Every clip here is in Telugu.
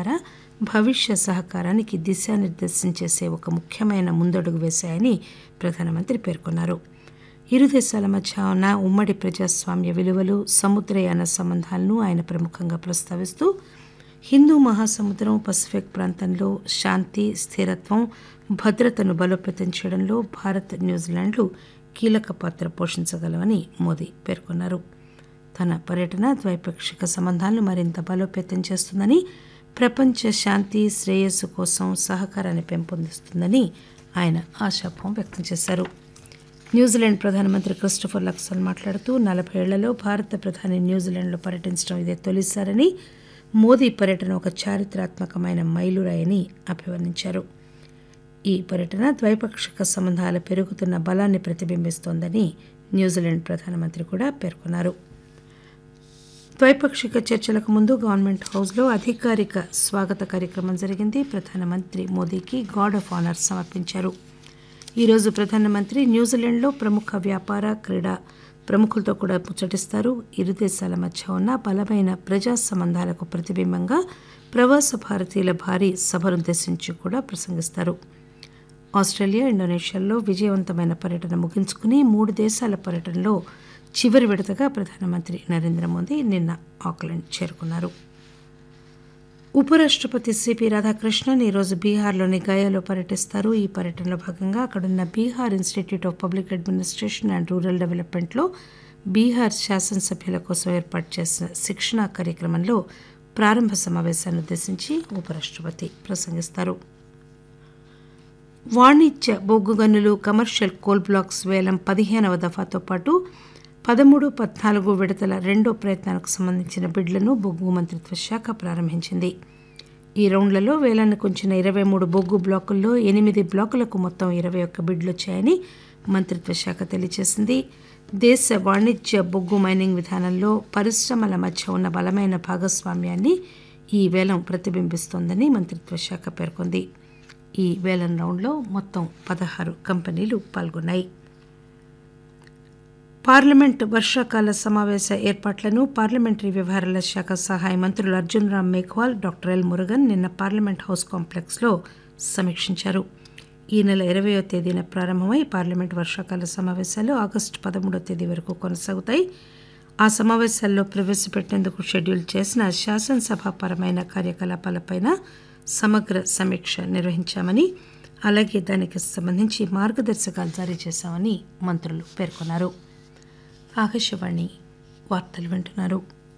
ద్వారా భవిష్య సహకారానికి దిశానిర్దేశం చేసే ఒక ముఖ్యమైన ముందడుగు వేశాయని ప్రధానమంత్రి పేర్కొన్నారు ఇరు దేశాల మధ్య ఉన్న ఉమ్మడి ప్రజాస్వామ్య విలువలు సముద్రయాన సంబంధాలను ఆయన ప్రముఖంగా ప్రస్తావిస్తూ హిందూ మహాసముద్రం పసిఫిక్ ప్రాంతంలో శాంతి స్థిరత్వం భద్రతను బలోపేతం చేయడంలో భారత్ న్యూజిలాండ్లు కీలక పాత్ర పోషించగలవని మోదీ పేర్కొన్నారు తన పర్యటన ద్వైపాక్షిక సంబంధాలను మరింత బలోపేతం చేస్తుందని ప్రపంచ శాంతి శ్రేయస్సు కోసం సహకారాన్ని పెంపొందిస్తుందని ఆయన ఆశాభావం వ్యక్తం చేశారు న్యూజిలాండ్ ప్రధానమంత్రి క్రిస్టఫర్ లక్సన్ మాట్లాడుతూ నలభై ఏళ్లలో భారత ప్రధాని న్యూజిలాండ్లో పర్యటించడం ఇదే తొలిసారని మోదీ పర్యటన ఒక చారిత్రాత్మకమైన మైలురాయని అభివర్ణించారు ఈ పర్యటన ద్వైపాక్షిక సంబంధాల పెరుగుతున్న బలాన్ని ప్రతిబింబిస్తోందని న్యూజిలాండ్ ప్రధానమంత్రి కూడా పేర్కొన్నారు ద్వైపాక్షిక చర్చలకు ముందు గవర్నమెంట్ హౌస్లో అధికారిక స్వాగత కార్యక్రమం జరిగింది ప్రధానమంత్రి మోదీకి గార్డ్ ఆఫ్ ఆనర్ సమర్పించారు ఈరోజు ప్రధానమంత్రి న్యూజిలాండ్లో ప్రముఖ వ్యాపార క్రీడా ప్రముఖులతో కూడా ముచ్చటిస్తారు ఇరు దేశాల మధ్య ఉన్న బలమైన ప్రజా సంబంధాలకు ప్రతిబింబంగా ప్రవాస భారతీయుల భారీ సభనుద్దేశించి కూడా ప్రసంగిస్తారు ఆస్ట్రేలియా ఇండోనేషియాల్లో విజయవంతమైన పర్యటన ముగించుకుని మూడు దేశాల పర్యటనలో చివరి విడతగా ప్రధానమంత్రి నరేంద్ర మోదీ నిన్న ఆక్లాండ్ చేరుకున్నారు ఉపరాష్టపతి సిపి రాధాకృష్ణన్ ఈరోజు బీహార్లోని గయాలో పర్యటిస్తారు ఈ పర్యటనలో భాగంగా అక్కడున్న Bihar institute of public administration and rural డెవలప్మెంట్లో బీహార్ శాసనసభ్యుల కోసం ఏర్పాటు చేసిన శిక్షణా కార్యక్రమంలో ప్రారంభ సమావేశాన్ని ఉద్దేశించి ఉపరాష్టపతి ప్రసంగిస్తారు వాణిజ్య బొగ్గు గనులు కమర్షియల్ కోల్ బ్లాక్స్ వేలం పదిహేనవ దఫాతో పాటు పదమూడు పద్నాలుగు విడతల రెండో ప్రయత్నానికి సంబంధించిన బిడ్లను బొగ్గు మంత్రిత్వ శాఖ ప్రారంభించింది ఈ రౌండ్లలో వేలానికి ఉంచిన ఇరవై మూడు బొగ్గు బ్లాకుల్లో ఎనిమిది బ్లాకులకు మొత్తం ఇరవై ఒక్క బిడ్లు వచ్చాయని మంత్రిత్వ శాఖ తెలియజేసింది దేశ వాణిజ్య బొగ్గు మైనింగ్ విధానంలో పరిశ్రమల మధ్య ఉన్న బలమైన భాగస్వామ్యాన్ని ఈ వేలం ప్రతిబింబిస్తోందని మంత్రిత్వ శాఖ పేర్కొంది ఈ వేలం రౌండ్లో మొత్తం పదహారు కంపెనీలు పాల్గొన్నాయి పార్లమెంట్ వర్షాకాల సమావేశ ఏర్పాట్లను పార్లమెంటరీ వ్యవహారాల శాఖ సహాయ మంత్రులు అర్జున్ రామ్ మేఘ్వాల్ డాక్టర్ ఎల్ మురుగన్ నిన్న పార్లమెంట్ హౌస్ కాంప్లెక్స్లో సమీక్షించారు ఈ నెల ఇరవయో తేదీన ప్రారంభమై పార్లమెంట్ వర్షాకాల సమావేశాలు ఆగస్టు పదమూడో తేదీ వరకు కొనసాగుతాయి ఆ సమావేశాల్లో ప్రవేశపెట్టేందుకు షెడ్యూల్ చేసిన శాసనసభాపరమైన కార్యకలాపాలపైన సమగ్ర సమీక్ష నిర్వహించామని అలాగే దానికి సంబంధించి మార్గదర్శకాలు జారీ చేశామని మంత్రులు పేర్కొన్నారు ఆకాశవాణి వార్తలు వింటున్నారు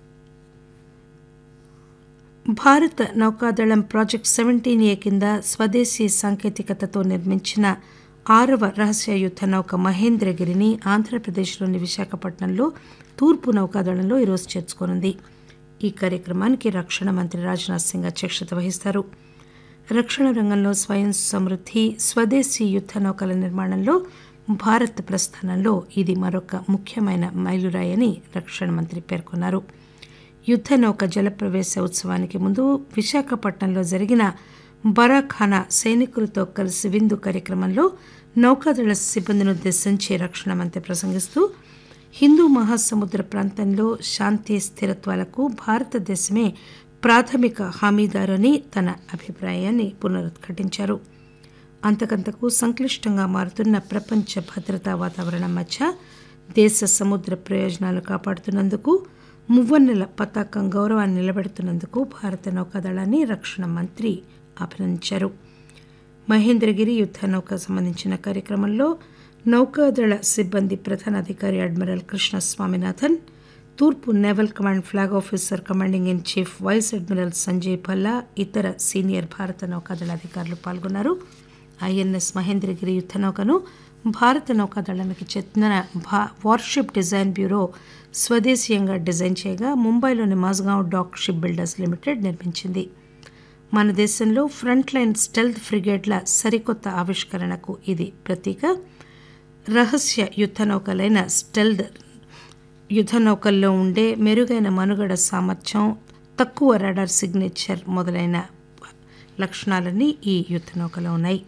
భారత నౌకాదళం ప్రాజెక్ట్ సెవెంటీన్ ఏ కింద స్వదేశీ సాంకేతికతతో నిర్మించిన ఆరవ రహస్య యుద్ధ నౌక మహేంద్రగిరిని ఆంధ్రప్రదేశ్లోని విశాఖపట్నంలో తూర్పు నౌకాదళంలో ఈరోజు చేర్చుకోనుంది ఈ కార్యక్రమానికి రక్షణ మంత్రి రాజ్నాథ్ సింగ్ అధ్యక్షత వహిస్తారు రక్షణ రంగంలో స్వయం సమృద్ధి స్వదేశీ యుద్ధ నౌకల నిర్మాణంలో భారత్ ప్రస్థానంలో ఇది మరొక ముఖ్యమైన మైలురాయని రక్షణ మంత్రి పేర్కొన్నారు యుద్ధ నౌక జలప్రవేశ ఉత్సవానికి ముందు విశాఖపట్నంలో జరిగిన బరాఖానా సైనికులతో కలిసి విందు కార్యక్రమంలో నౌకాదళ సిబ్బందిని ఉద్దేశించి రక్షణ మంత్రి ప్రసంగిస్తూ హిందూ మహాసముద్ర ప్రాంతంలో శాంతి స్థిరత్వాలకు భారతదేశమే ప్రాథమిక హామీదారని తన అభిప్రాయాన్ని పునరుద్ఘాటించారు అంతకంతకు సంక్లిష్టంగా మారుతున్న ప్రపంచ భద్రతా వాతావరణం మధ్య దేశ సముద్ర ప్రయోజనాలు కాపాడుతున్నందుకు మువ్వన్నెల పతాకం గౌరవాన్ని నిలబెడుతున్నందుకు భారత నౌకాదళాన్ని రక్షణ మంత్రి అభినందించారు మహేంద్రగిరి యుద్ధ నౌక సంబంధించిన కార్యక్రమంలో నౌకాదళ సిబ్బంది ప్రధానాధికారి అడ్మిరల్ కృష్ణ స్వామినాథన్ తూర్పు naval command flag officer commanding in chief vice admiral Sanjay Bhalla ఇతర సీనియర్ భారత నౌకాదళ అధికారులు పాల్గొన్నారు ఐఎన్ఎస్ మహేంద్రగిరి యుద్ధ నౌకను భారత నౌకాదళానికి చెందిన భా వార్షిప్ డిజైన్ బ్యూరో స్వదేశీయంగా డిజైన్ చేయగా ముంబైలోని Mazagon dock shipbuilders limited నిర్మించింది మన దేశంలో ఫ్రంట్ లైన్ స్టెల్త్ ఫ్రిగేట్ల సరికొత్త ఆవిష్కరణకు ఇది ప్రతీక రహస్య యుద్ధ నౌకలైన స్టెల్త్ యుద్ధ నౌకల్లో ఉండే మెరుగైన మనుగడ సామర్థ్యం తక్కువ రాడార్ సిగ్నేచర్ మొదలైన లక్షణాలన్నీ ఈ యుద్ధ నౌకలో ఉన్నాయి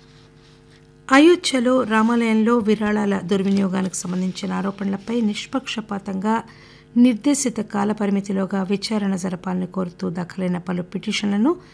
అయోధ్యలో రామాలయంలో విరాళాల దుర్వినియోగానికి సంబంధించిన ఆరోపణలపై నిష్పక్షపాతంగా నిర్దేశిత కాలపరిమితిలోగా విచారణ జరపాలని కోరుతూ దాఖలైన పలు పిటిషన్లను